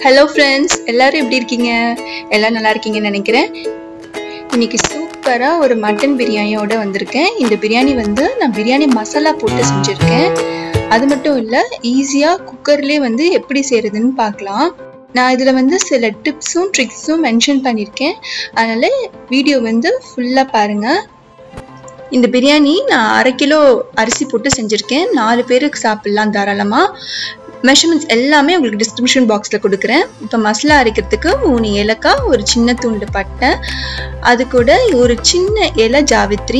hello friends எல்லாரும் எப்படி இருக்கீங்க எல்லாம் நல்லா இருக்கீங்கன்னு நினைக்கிறேன் இன்னைக்கு சூப்பராக ஒரு மட்டன் பிரியாணியோட வந்திருக்கேன் இந்த பிரியாணி வந்து நான் பிரியாணி மசாலா போட்டு செஞ்சுருக்கேன் அது மட்டும் இல்லை ஈஸியாக குக்கர்லேயே வந்து எப்படி செய்கிறதுன்னு பார்க்கலாம் நான் இதில் வந்து சில டிப்ஸும் ட்ரிக்ஸும் மென்ஷன் பண்ணியிருக்கேன் அதனால் வீடியோ வந்து ஃபுல்லாக பாருங்கள் இந்த பிரியாணி நான் அரை கிலோ அரிசி போட்டு செஞ்சுருக்கேன் நாலு பேருக்கு சாப்பிட்லாம் தாராளமாக மெஷர்மெண்ட்ஸ் எல்லாமே உங்களுக்கு டிஸ்கிரிப்ஷன் பாக்ஸில் கொடுக்குறேன் இப்போ மசாலா அரைக்கிறதுக்கு மூணு ஏலக்காய் ஒரு சின்ன துண்டு பட்டை அது கூட ஒரு சின்ன இலை ஜாவித்ரி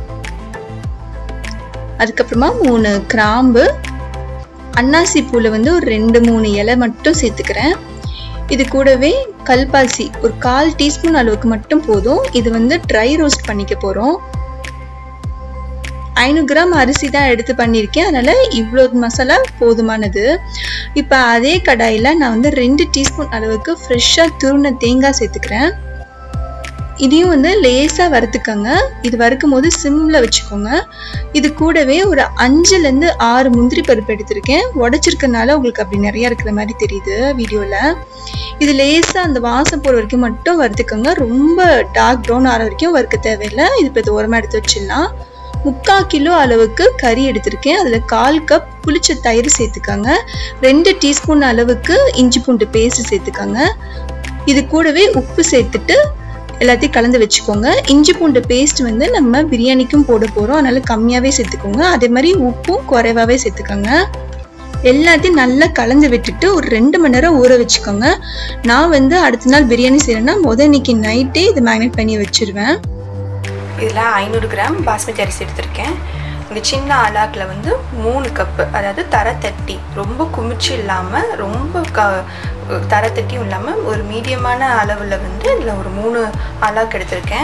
அதுக்கப்புறமா மூணு கிராம்பு அன்னாசி பூவில் வந்து ஒரு ரெண்டு மூணு இலை மட்டும் சேர்த்துக்கிறேன் இது கூடவே கல்பாசி ஒரு கால் டீஸ்பூன் அளவுக்கு மட்டும் போதும் இது வந்து ட்ரை ரோஸ்ட் பண்ணிக்க போகிறோம் ஐநூறு கிராம் அரிசி தான் எடுத்து பண்ணியிருக்கேன் அதனால் இவ்வளோ மசாலா போதுமானது இப்போ அதே கடாயில் நான் வந்து ரெண்டு டீஸ்பூன் அளவுக்கு ஃப்ரெஷ்ஷாக துருண தேங்காய் சேர்த்துக்கிறேன் இதையும் வந்து லேசாக வறுத்துக்கோங்க இது வறுக்கும் போது சிம்மில் வச்சுக்கோங்க இது கூடவே ஒரு அஞ்சுலேருந்து ஆறு முந்திரி பருப்பு எடுத்திருக்கேன் உடச்சிருக்கனால உங்களுக்கு அப்படி நிறையா இருக்கிற மாதிரி தெரியுது வீடியோவில் இது லேசாக அந்த வாசம் போகிற வரைக்கும் மட்டும் வறுத்துக்கோங்க ரொம்ப டார்க் ப்ரௌன் ஆகிற வரைக்கும் வறுக்க தேவையில்லை இது இப்போ இது ஓரமாக எடுத்து வச்சிடலாம் முக்கால் கிலோ அளவுக்கு கறி எடுத்திருக்கேன் அதில் கால் கப் புளிச்ச தயிர் சேர்த்துக்கோங்க ரெண்டு டீஸ்பூன் அளவுக்கு இஞ்சி பூண்டு பேஸ்ட் சேர்த்துக்கோங்க இது கூடவே உப்பு சேர்த்துட்டு எல்லாத்தையும் கலந்து வச்சுக்கோங்க இஞ்சி பூண்டு பேஸ்ட் வந்து நம்ம பிரியாணிக்கும் போட போகிறோம் அதனால கம்மியாகவே சேர்த்துக்கோங்க அதே மாதிரி உப்பும் குறைவாகவே சேர்த்துக்கோங்க எல்லாத்தையும் நல்லா கலந்து விட்டுட்டு ஒரு ரெண்டு மணி நேரம் ஊற வச்சுக்கோங்க நான் வந்து அடுத்த நாள் பிரியாணி செய்கிறேன்னா முத இன்னைக்கு நைட்டே இது மேக்னேட் பண்ணி வச்சுருவேன் இதில் ஐநூறு கிராம் பாஸ்மதி அரிசி எடுத்திருக்கேன் இந்த சின்ன அலாக்கில் வந்து மூணு கப்பு அதாவது தரை தட்டி ரொம்ப குமிச்சு இல்லாமல் ரொம்ப க தரை தட்டியும் இல்லாமல் ஒரு மீடியமான அளவில் வந்து இதில் ஒரு மூணு அலாக் எடுத்திருக்கேன்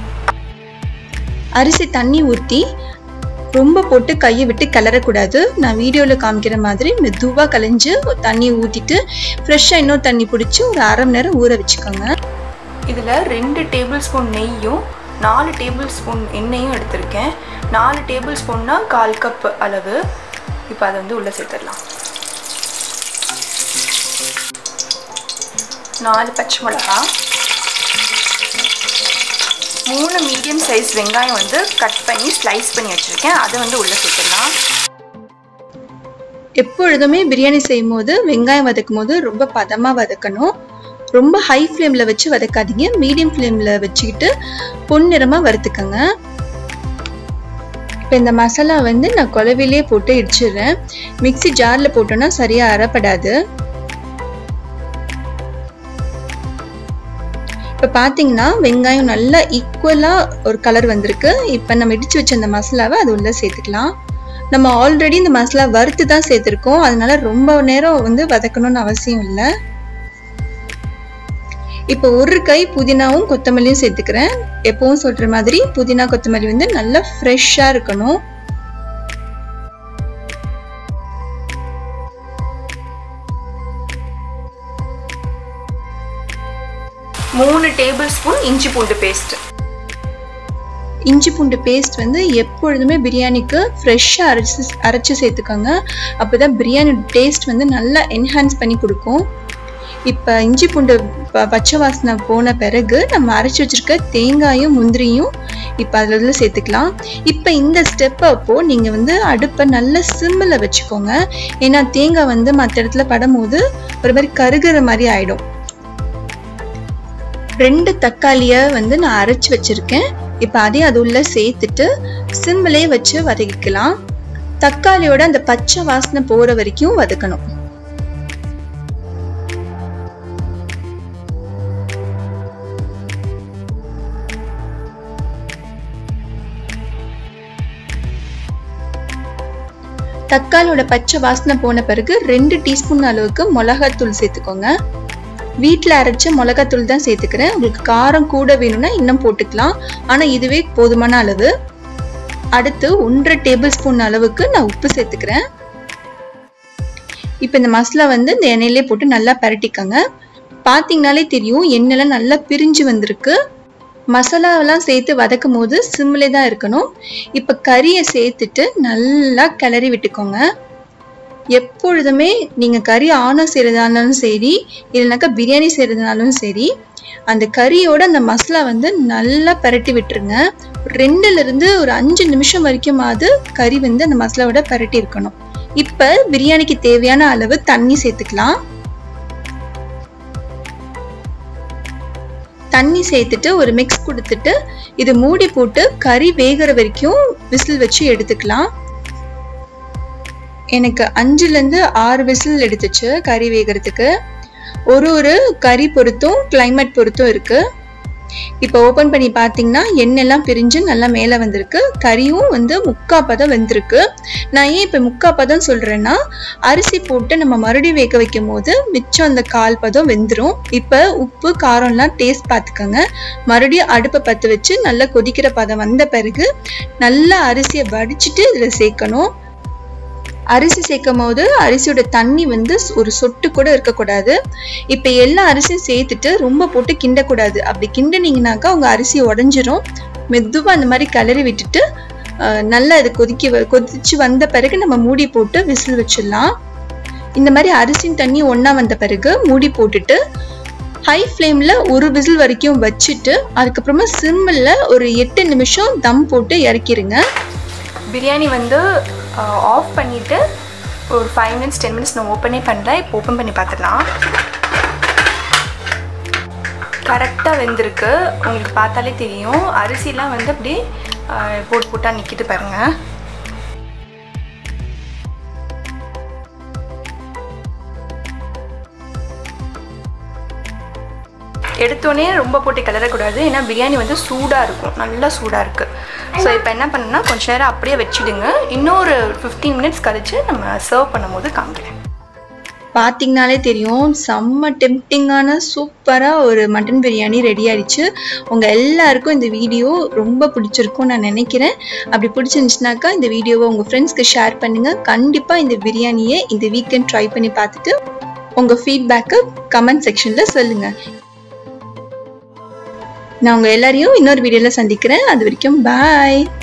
அரிசி தண்ணி ஊற்றி ரொம்ப போட்டு கையை விட்டு கிளறக்கூடாது நான் வீடியோவில் காமிக்கிற மாதிரி மெதுவாக கலைஞ்சு தண்ணி ஊற்றிட்டு ஃப்ரெஷ்ஷாக இன்னொரு தண்ணி பிடிச்சி ஒரு அரை மணி நேரம் ஊற வச்சுக்கோங்க இதில் ரெண்டு டேபிள் ஸ்பூன் நெய்யும் நாலு டேபிள் ஸ்பூன் எண்ணெயும் எடுத்திருக்கேன் நாலு டேபிள் ஸ்பூன்னா கால் கப் அளவு இப்போ அதை வந்து உள்ளே சேர்த்துடலாம் நாலு பச்சை மிளகா மூணு மீடியம் சைஸ் வெங்காயம் வந்து கட் பண்ணி ஸ்லைஸ் பண்ணி வச்சுருக்கேன் அதை வந்து உள்ளே சேர்த்துடலாம் எப்பொழுதுமே பிரியாணி செய்யும் போது வெங்காயம் வதக்கும் போது ரொம்ப பதமாக வதக்கணும் ரொம்ப ஹை ஃப்ளேமில் வச்சு வதக்காதீங்க மீடியம் ஃப்ளேமில் வச்சுக்கிட்டு பொன்னிறமாக வறுத்துக்கோங்க இப்போ இந்த மசாலா வந்து நான் குழவிலே போட்டு இடிச்சிடுறேன் மிக்சி ஜாரில் போட்டோன்னா சரியாக அறப்படாது இப்போ பார்த்தீங்கன்னா வெங்காயம் நல்லா ஈக்குவலாக ஒரு கலர் வந்திருக்கு இப்போ நம்ம இடித்து வச்ச அந்த மசாலாவை அது உள்ளே சேர்த்துக்கலாம் நம்ம ஆல்ரெடி இந்த மசாலா வறுத்து தான் சேர்த்துருக்கோம் அதனால ரொம்ப நேரம் வந்து வதக்கணும்னு அவசியம் இல்லை இப்போ ஒரு கை புதினாவும் கொத்தமல்லியும் சேர்த்துக்கிறேன் எப்பவும் சொல்ற மாதிரி புதினா கொத்தமல்லி வந்து நல்லா ஃப்ரெஷ்ஷாக இருக்கணும் மூணு டேபிள் ஸ்பூன் இஞ்சி பூண்டு பேஸ்ட் இஞ்சி பூண்டு பேஸ்ட் வந்து எப்பொழுதுமே பிரியாணிக்கு ஃப்ரெஷ்ஷாக அரைச்சி அரைச்சி சேர்த்துக்கோங்க அப்போ தான் பிரியாணி டேஸ்ட் வந்து நல்லா என்ஹான்ஸ் பண்ணி கொடுக்கும் இப்போ இஞ்சி பூண்டு ப பச்சை வாசனை போன பிறகு நம்ம அரைச்சி வச்சுருக்க தேங்காயும் முந்திரியும் இப்போ அதில் சேர்த்துக்கலாம் இப்போ இந்த ஸ்டெப் அப்போது நீங்கள் வந்து அடுப்பை நல்ல சிம்மில் வச்சுக்கோங்க ஏன்னா தேங்காய் வந்து மற்ற இடத்துல படும்போது ஒரு மாதிரி கருகிற மாதிரி ஆகிடும் ரெண்டு தக்காளியை வந்து நான் அரைச்சி வச்சுருக்கேன் இப்போ அதையும் அது உள்ள சேர்த்துட்டு சிம்மிலே வச்சு வதக்கிக்கலாம் தக்காளியோட அந்த பச்சை வாசனை போகிற வரைக்கும் வதக்கணும் தக்காளியோட பச்சை வாசனை போன பிறகு ரெண்டு டீஸ்பூன் அளவுக்கு மிளகாத்தூள் சேர்த்துக்கோங்க வீட்டில் அரைச்ச மிளகாத்தூள் தான் சேர்த்துக்கிறேன் உங்களுக்கு காரம் கூட வேணும்னா இன்னும் போட்டுக்கலாம் ஆனால் இதுவே போதுமான அளவு அடுத்து ஒன்றரை டேபிள் ஸ்பூன் அளவுக்கு நான் உப்பு சேர்த்துக்கிறேன் இப்போ இந்த மசாலா வந்து இந்த எண்ணெயிலே போட்டு நல்லா பரட்டிக்கோங்க பார்த்தீங்கனாலே தெரியும் எண்ணெய்லாம் நல்லா பிரிஞ்சு வந்திருக்கு மசாலாவெல்லாம் சேர்த்து வதக்கும் போது சிம்மிலே தான் இருக்கணும் இப்போ கறியை சேர்த்துட்டு நல்லா கிளறி விட்டுக்கோங்க எப்பொழுதுமே நீங்கள் கறி ஆணம் செய்கிறதா இருந்தாலும் சரி இல்லைனாக்கா பிரியாணி செய்கிறதுனாலும் சரி அந்த கறியோட அந்த மசாலா வந்து நல்லா பரட்டி விட்டுருங்க ரெண்டுல இருந்து ஒரு அஞ்சு நிமிஷம் வரைக்குமாவது கறி வந்து அந்த மசாலாவோட பரட்டி இருக்கணும் இப்போ பிரியாணிக்கு தேவையான அளவு தண்ணி சேர்த்துக்கலாம் தண்ணி சேர்த்துட்டு ஒரு மிக்ஸ் கொடுத்துட்டு இது மூடி போட்டு கறி வேகிற வரைக்கும் விசில் வச்சு எடுத்துக்கலாம் எனக்கு அஞ்சுலேருந்து ஆறு விசில் எடுத்துச்சு கறி வேகிறதுக்கு ஒரு ஒரு கறி பொறுத்தும் கிளைமேட் பொறுத்தும் இருக்கு இப்போ ஓப்பன் பண்ணி பார்த்தீங்கன்னா எண்ணெய்லாம் பிரிஞ்சு நல்லா மேலே வந்திருக்கு கறியும் வந்து முக்கா பதம் வெந்திருக்கு நான் ஏன் இப்போ முக்கா பதம் சொல்கிறேன்னா அரிசி போட்டு நம்ம மறுபடியும் வேக வைக்கும் போது மிச்சம் அந்த கால் பதம் வெந்துடும் இப்போ உப்பு காரம்லாம் டேஸ்ட் பார்த்துக்கோங்க மறுபடியும் அடுப்பை பற்ற வச்சு நல்லா கொதிக்கிற பதம் வந்த பிறகு நல்லா அரிசியை வடிச்சிட்டு இதில் சேர்க்கணும் அரிசி சேர்க்கும் போது அரிசியோட தண்ணி வந்து ஒரு சொட்டு கூட இருக்கக்கூடாது இப்போ எல்லா அரிசியும் சேர்த்துட்டு ரொம்ப போட்டு கிண்டக்கூடாது அப்படி கிண்டினீங்கனாக்கா உங்கள் அரிசி உடஞ்சிரும் மெதுவாக அந்த மாதிரி கிளறி விட்டுட்டு நல்லா அது கொதிக்க கொதிச்சு வந்த பிறகு நம்ம மூடி போட்டு விசில் வச்சிடலாம் இந்த மாதிரி அரிசியும் தண்ணி ஒன்றா வந்த பிறகு மூடி போட்டுட்டு ஹை ஃப்ளேமில் ஒரு விசில் வரைக்கும் வச்சுட்டு அதுக்கப்புறமா சிம்மில் ஒரு எட்டு நிமிஷம் தம் போட்டு இறக்கிருங்க பிரியாணி வந்து ஆஃப் பண்ணிவிட்டு ஒரு ஃபைவ் மினிட்ஸ் டென் மினிட்ஸ் நான் ஓப்பனே பண்ணல இப்போ ஓப்பன் பண்ணி பார்த்துடலாம் கரெக்டாக வெந்திருக்கு உங்களுக்கு பார்த்தாலே தெரியும் அரிசிலாம் வந்து அப்படி போட்டு போட்டால் நிற்கிது பாருங்கள் எடுத்தோடனே ரொம்ப போட்டு கிளறக்கூடாது ஏன்னா பிரியாணி வந்து சூடாக இருக்கும் நல்லா சூடாக இருக்குது ஸோ இப்போ என்ன பண்ணுன்னா கொஞ்ச நேரம் அப்படியே வச்சுடுங்க இன்னொரு ஃபிஃப்டீன் மினிட்ஸ் கழிச்சு நம்ம சர்வ் பண்ணும்போது காமிக்கிறேன் பார்த்தீங்கனாலே தெரியும் செம்ம டெம்டிங்கான சூப்பராக ஒரு மட்டன் பிரியாணி ரெடி ஆயிடுச்சு உங்கள் எல்லாருக்கும் இந்த வீடியோ ரொம்ப பிடிச்சிருக்கும் நான் நினைக்கிறேன் அப்படி பிடிச்சிருந்துச்சுனாக்கா இந்த வீடியோவை உங்கள் ஃப்ரெண்ட்ஸ்க்கு ஷேர் பண்ணுங்கள் கண்டிப்பாக இந்த பிரியாணியை இந்த வீக்கெண்ட் ட்ரை பண்ணி பார்த்துட்டு உங்கள் ஃபீட்பேக்கை கமெண்ட் செக்ஷனில் சொல்லுங்கள் நான் உங்கள் எல்லாரையும் இன்னொரு வீடியோவில் சந்திக்கிறேன் அது வரைக்கும் பாய்